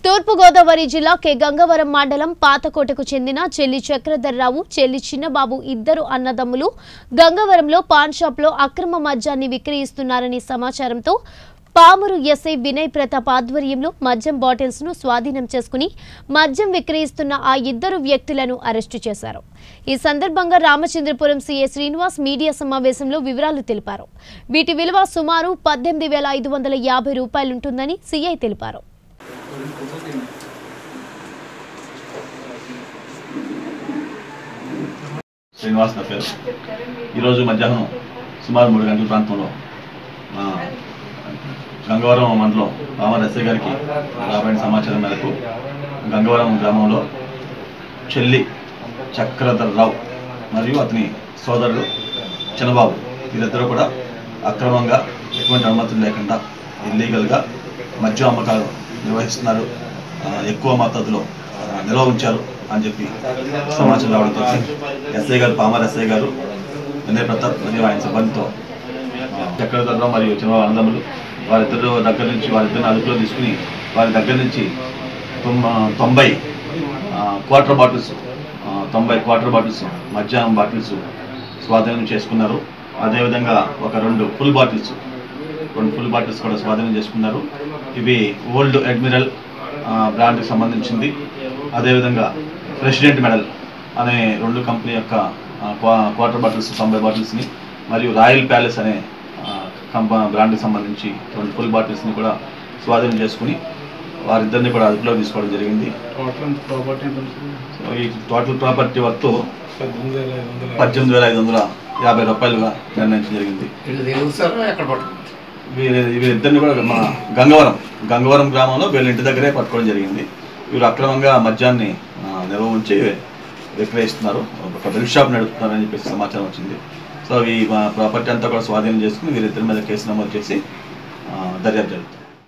తూర్పుగోదావరి జిల్లా కె గంగవరం మండలం పాతకోటకు చెందిన చెల్లి చక్రధర్రావు చెల్లి చిన్నబాబు ఇద్దరు అన్నదమ్ములు గంగవరంలో పాన్ షాప్లో అక్రమ మద్యాన్ని విక్రయిస్తున్నారని సమాచారంతో పామురు ఎస్ఐ వినయ్ ప్రతాప్ ఆధ్వర్యంలో మద్యం బాటిల్స్ ను స్వాధీనం చేసుకుని మద్యం విక్రయిస్తున్న ఆ ఇద్దరు వ్యక్తులను అరెస్టు చేశారు ఈ సందర్భంగా రామచంద్రపురం సీఏ శ్రీనివాస్ మీడియా సమావేశంలో వివరాలు తెలిపారు వీటి విలువ సుమారు పద్దెనిమిది వేల ఐదు వందల యాభై రూపాయలుంటుందని సీఐ తెలిపారు శ్రీనివాస్ నా పేరు ఈరోజు మధ్యాహ్నం సుమారు మూడు గంటల ప్రాంతంలో మా గంగవరం మండలం రామర్ ఎస్ఐ గారికి రాబడిన సమాచారం మేరకు గంగవరం గ్రామంలో చెల్లి చక్రధర్రావు మరియు అతని సోదరుడు చిన్నబాబు వీరిద్దరూ కూడా అక్రమంగా ఎటువంటి అనుమతులు లేకుండా ఇల్లీగల్గా మద్యం అమ్మకాలు నిర్వహిస్తున్నారు ఆ, ఎక్కువ మద్దతులో ఆ, నిల్వ ఉంచారు అని చెప్పి సమాచారం రావడంతో ఎస్ఐ గారు పామర్ ఎస్ఐ గారు వినయ్ ప్రతాప్ మరియు ఆయన సిబ్బందితో ఆ, చక్రధర్రావు మరియు చిన్నబాబు అన్నదమ్ములు వారిద్దరు దగ్గర నుంచి వారిద్దరిని అదుపులో తీసుకుని వారి దగ్గర నుంచి తొమ్మ- తొంభై ఆ, క్వార్టర్ బాటిల్స్ ఆ, తొంభై క్వార్టర్ బాటిల్స్ మద్యం బాటిల్స్ స్వాధీనం చేసుకున్నారు అదేవిధంగా ఒక రెండు ఫుల్ బాటిల్స్ రెండు ఫుల్ బాటిల్స్ కూడా స్వాధీనం చేసుకున్నారు ఇవి ఓల్డ్ అడ్మిరల్ బ్రాండ్కి సంబంధించింది అదేవిధంగా ప్రెసిడెంట్ మెడల్ అనే రెండు కంపెనీ యొక్క ఆ, క్వా- క్వార్టర్ బాటిల్స్ తొంభై బాటిల్స్ని మరియు రాయల్ ప్యాలెస్ అనే ఆ, కంప బ్రాండ్కి సంబంధించి రెండు ఫుల్ బాటిల్స్ని కూడా స్వాధీనం చేసుకుని వారిద్దరిని కూడా అదుపులో తీసుకోవడం జరిగింది టోటల్ ప్రాపర్టీ ఎంత ఉంటుంది? సో ఈ టోటల్ ప్రాపర్టీ వర్త్ పద్దెనిమిది వేల ఐదు వందల పద్దెనిమిది వేల ఐదు వందల యాభై రూపాయలుగా నిర్ణయించడం జరిగింది వీళ్ళు తెలుగుతారు ఎక్కడ పట్టుకుంటారు వీరి వీరిద్దరిని కూడా మన గంగవరం గంగవరం గ్రామంలో వీళ్ళ ఇంటి దగ్గరే పట్టుకోవడం జరిగింది వీరు అక్రమంగా మద్యాన్ని ఆ, నిల్వ ఉంచి విక్రయిస్తున్నారు ఒక బెల్ట్ షాప్ నడుపుతున్నారని చెప్పేసి సమాచారం వచ్చింది సో ఈ ప్రాపర్టీ అంతా కూడా స్వాధీనం చేసుకుని వీరిద్దరి మీద కేసు నమోదు చేసి ఆ, దర్యాప్తు జరుగుతుంది